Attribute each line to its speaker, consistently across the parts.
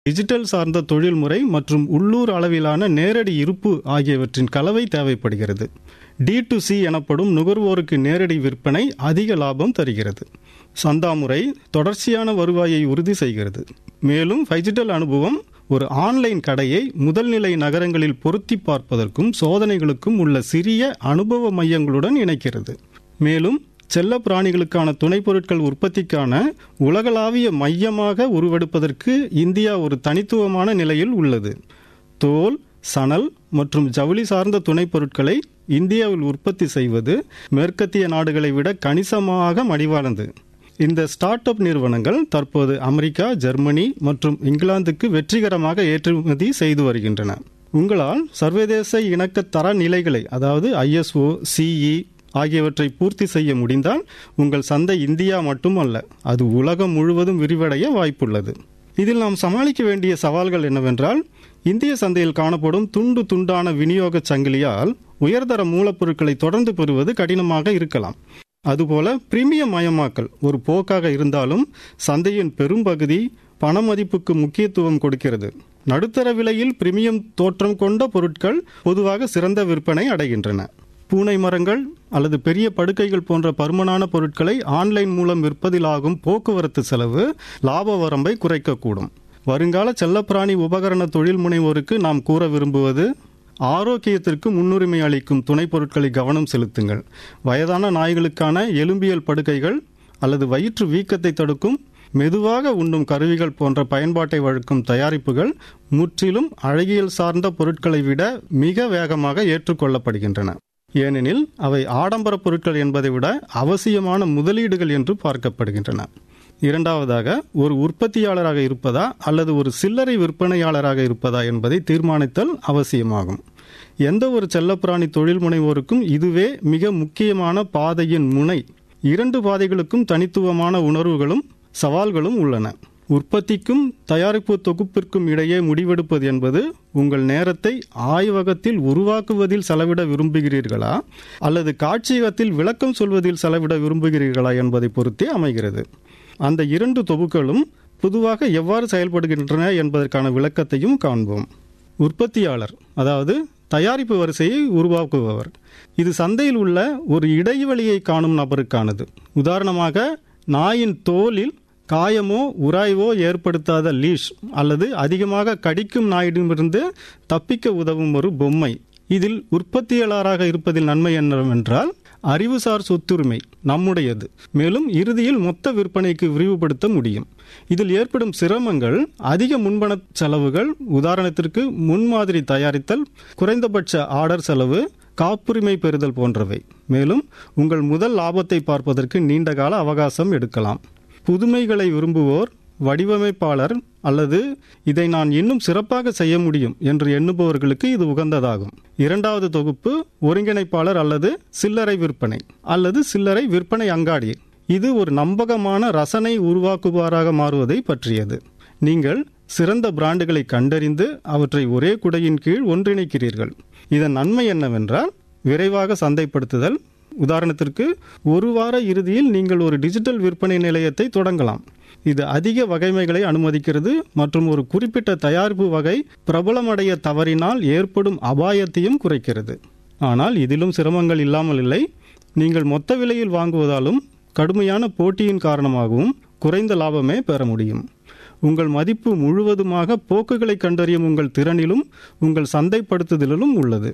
Speaker 1: digital சார்ந்த தொழில்முறை மற்றும் உள்ளூர் அளவிலான நேரடி இருப்பு ஆகியவற்றின் கலவை தேவைப்படுகிறது டி டு சி எனப்படும் நுகர்வோருக்கு நேரடி விற்பனை அதிக லாபம் தருகிறது சந்தா முறை தொடர்ச்சியான வருவாயை உறுதி செய்கிறது மேலும் டிஜிட்டல் அனுபவம் ஒரு ஆன்லைன் கடையை முதல்நிலை நகரங்களில் பொருத்தி பார்ப்பதற்கும் சோதனைகளுக்கும் உள்ள சிறிய அனுபவ மையங்களுடன் இணைக்கிறது மேலும் செல்ல பிராணிகளுக்கான துணைப் பொருட்கள் உற்பத்திக்கான உலகளாவிய மையமாக உருவெடுப்பதற்கு இந்தியா ஒரு தனித்துவமான நிலையில் உள்ளது தோல் சணல் மற்றும் ஜவுளி சார்ந்த துணைப் பொருட்களை இந்தியாவில் உற்பத்தி செய்வது மேற்கத்திய நாடுகளை விட கணிசமாக மடிவானது இந்த ஸ்டார்ட் அப் நிறுவனங்கள் தற்போது அமெரிக்கா ஜெர்மனி மற்றும் இங்கிலாந்துக்கு வெற்றிகரமாக ஏற்றுமதி செய்து வருகின்றன உங்களால் சர்வதேச இணக்க தர நிலைகளை அதாவது ஐஎஸ்ஓ சிஇ ஆகியவற்றை பூர்த்தி செய்ய முடிந்தால் உங்கள் சந்தை இந்தியா மட்டுமல்ல அது உலகம் முழுவதும் விரிவடைய வாய்ப்புள்ளது இதில் நாம் சமாளிக்க வேண்டிய சவால்கள் என்னவென்றால் இந்திய சந்தையில் காணப்படும் துண்டு துண்டான விநியோக சங்கிலியால் உயர்தர மூலப்பொருட்களை தொடர்ந்து பெறுவது கடினமாக இருக்கலாம் அதுபோல பிரீமியம் மயமாக்கல் ஒரு போக்காக இருந்தாலும் சந்தையின் பெரும்பகுதி பண மதிப்புக்கு முக்கியத்துவம் கொடுக்கிறது நடுத்தர விலையில் பிரீமியம் தோற்றம் கொண்ட பொருட்கள் பொதுவாக சிறந்த விற்பனை அடைகின்றன பூனை மரங்கள் அல்லது பெரிய படுக்கைகள் போன்ற பருமனான பொருட்களை ஆன்லைன் மூலம் விற்பதில் ஆகும் போக்குவரத்து செலவு லாப வரம்பை குறைக்கக்கூடும் வருங்கால செல்லப்பிராணி உபகரண தொழில் முனைவோருக்கு நாம் கூற விரும்புவது ஆரோக்கியத்திற்கு முன்னுரிமை அளிக்கும் துணைப் பொருட்களை கவனம் செலுத்துங்கள் வயதான நாய்களுக்கான எலும்பியல் படுக்கைகள் அல்லது வயிற்று வீக்கத்தை தடுக்கும் மெதுவாக உண்ணும் கருவிகள் போன்ற பயன்பாட்டை வழக்கும் தயாரிப்புகள் முற்றிலும் அழகியல் சார்ந்த பொருட்களை விட மிக வேகமாக ஏற்றுக்கொள்ளப்படுகின்றன ஏனெனில் அவை ஆடம்பர பொருட்கள் என்பதை விட அவசியமான முதலீடுகள் என்று பார்க்கப்படுகின்றன இரண்டாவதாக ஒரு உற்பத்தியாளராக இருப்பதா அல்லது ஒரு சில்லறை விற்பனையாளராக இருப்பதா என்பதை தீர்மானித்தல் அவசியமாகும் எந்த ஒரு செல்லப்பிராணி தொழில் முனைவோருக்கும் இதுவே மிக முக்கியமான பாதையின் முனை இரண்டு பாதைகளுக்கும் தனித்துவமான உணர்வுகளும் சவால்களும் உள்ளன உற்பத்திக்கும் தயாரிப்பு தொகுப்பிற்கும் இடையே முடிவெடுப்பது என்பது உங்கள் நேரத்தை ஆய்வகத்தில் உருவாக்குவதில் செலவிட விரும்புகிறீர்களா அல்லது காட்சியகத்தில் விளக்கம் சொல்வதில் செலவிட விரும்புகிறீர்களா என்பதை பொறுத்தே அமைகிறது அந்த இரண்டு தொகுப்புகளும் பொதுவாக எவ்வாறு செயல்படுகின்றன என்பதற்கான விளக்கத்தையும் காண்போம் உற்பத்தியாளர் அதாவது தயாரிப்பு வரிசையை உருவாக்குபவர் இது சந்தையில் உள்ள ஒரு இடைவெளியை காணும் நபருக்கானது உதாரணமாக நாயின் தோலில் காயமோ உராய்வோ ஏற்படுத்தாத லீஷ் அல்லது அதிகமாக கடிக்கும் நாயிடமிருந்து தப்பிக்க உதவும் ஒரு பொம்மை இதில் உற்பத்தியாளராக இருப்பதில் நன்மை என்னவென்றால் அறிவுசார் சொத்துரிமை நம்முடையது மேலும் இறுதியில் மொத்த விற்பனைக்கு விரிவுபடுத்த முடியும் இதில் ஏற்படும் சிரமங்கள் அதிக முன்பண செலவுகள் உதாரணத்திற்கு முன்மாதிரி தயாரித்தல் குறைந்தபட்ச ஆர்டர் செலவு காப்புரிமை பெறுதல் போன்றவை மேலும் உங்கள் முதல் லாபத்தை பார்ப்பதற்கு நீண்டகால அவகாசம் எடுக்கலாம் புதுமைகளை விரும்புவோர் வடிவமைப்பாளர் அல்லது இதை நான் இன்னும் சிறப்பாக செய்ய முடியும் என்று எண்ணுபவர்களுக்கு இது உகந்ததாகும் இரண்டாவது தொகுப்பு ஒருங்கிணைப்பாளர் அல்லது சில்லறை விற்பனை அல்லது சில்லறை விற்பனை அங்காடி இது ஒரு நம்பகமான ரசனை உருவாக்குவாராக மாறுவதை பற்றியது நீங்கள் சிறந்த பிராண்டுகளை கண்டறிந்து அவற்றை ஒரே குடையின் கீழ் ஒன்றிணைக்கிறீர்கள் இதன் நன்மை என்னவென்றால் விரைவாக சந்தைப்படுத்துதல் உதாரணத்திற்கு ஒரு வார இறுதியில் நீங்கள் ஒரு டிஜிட்டல் விற்பனை நிலையத்தை தொடங்கலாம் இது அதிக வகைமைகளை அனுமதிக்கிறது மற்றும் ஒரு குறிப்பிட்ட தயாரிப்பு வகை பிரபலமடைய தவறினால் ஏற்படும் அபாயத்தையும் குறைக்கிறது ஆனால் இதிலும் சிரமங்கள் இல்லாமல் இல்லை நீங்கள் மொத்த விலையில் வாங்குவதாலும் கடுமையான போட்டியின் காரணமாகவும் குறைந்த லாபமே பெற முடியும் உங்கள் மதிப்பு முழுவதுமாக போக்குகளை கண்டறியும் உங்கள் திறனிலும் உங்கள் சந்தைப்படுத்துதலிலும் உள்ளது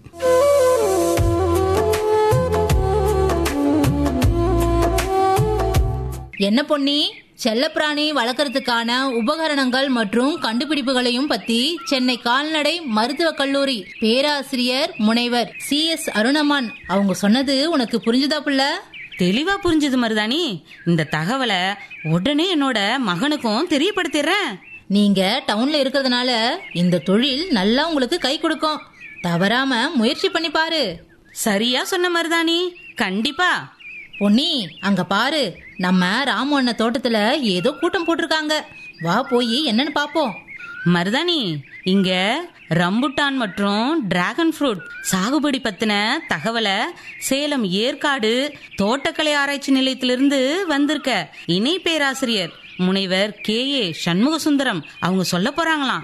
Speaker 2: என்ன பொன்னி செல்லப்பிராணி வளர்க்கறதுக்கான உபகரணங்கள் மற்றும் கண்டுபிடிப்புகளையும் பத்தி சென்னை கால்நடை மருத்துவக் கல்லூரி பேராசிரியர் முனைவர் சி எஸ் அருணமான் அவங்க சொன்னது உனக்கு புரிஞ்சுதா புள்ள
Speaker 3: தெளிவா புரிஞ்சது மருதாணி இந்த தகவலை உடனே என்னோட மகனுக்கும் தெரியப்படுத்திடுறேன்
Speaker 2: நீங்க டவுன்ல இருக்கிறதுனால இந்த தொழில் நல்லா உங்களுக்கு கை கொடுக்கும் தவறாம முயற்சி பண்ணி பாரு
Speaker 3: சரியா சொன்ன மருதாணி கண்டிப்பா
Speaker 2: பொன்னி அங்க பாரு நம்ம ராமு அண்ணன் தோட்டத்துல ஏதோ கூட்டம் போட்டிருக்காங்க வா போய் என்னன்னு பாப்போம்
Speaker 3: மருதாணி இங்க ரம்புட்டான் மற்றும் டிராகன் ஃப்ரூட் சாகுபடி பத்தின தகவலை சேலம் ஏற்காடு தோட்டக்கலை ஆராய்ச்சி நிலையத்திலிருந்து வந்திருக்க இணை பேராசிரியர் முனைவர் கே ஏ சண்முக சுந்தரம் அவங்க சொல்ல போறாங்களாம்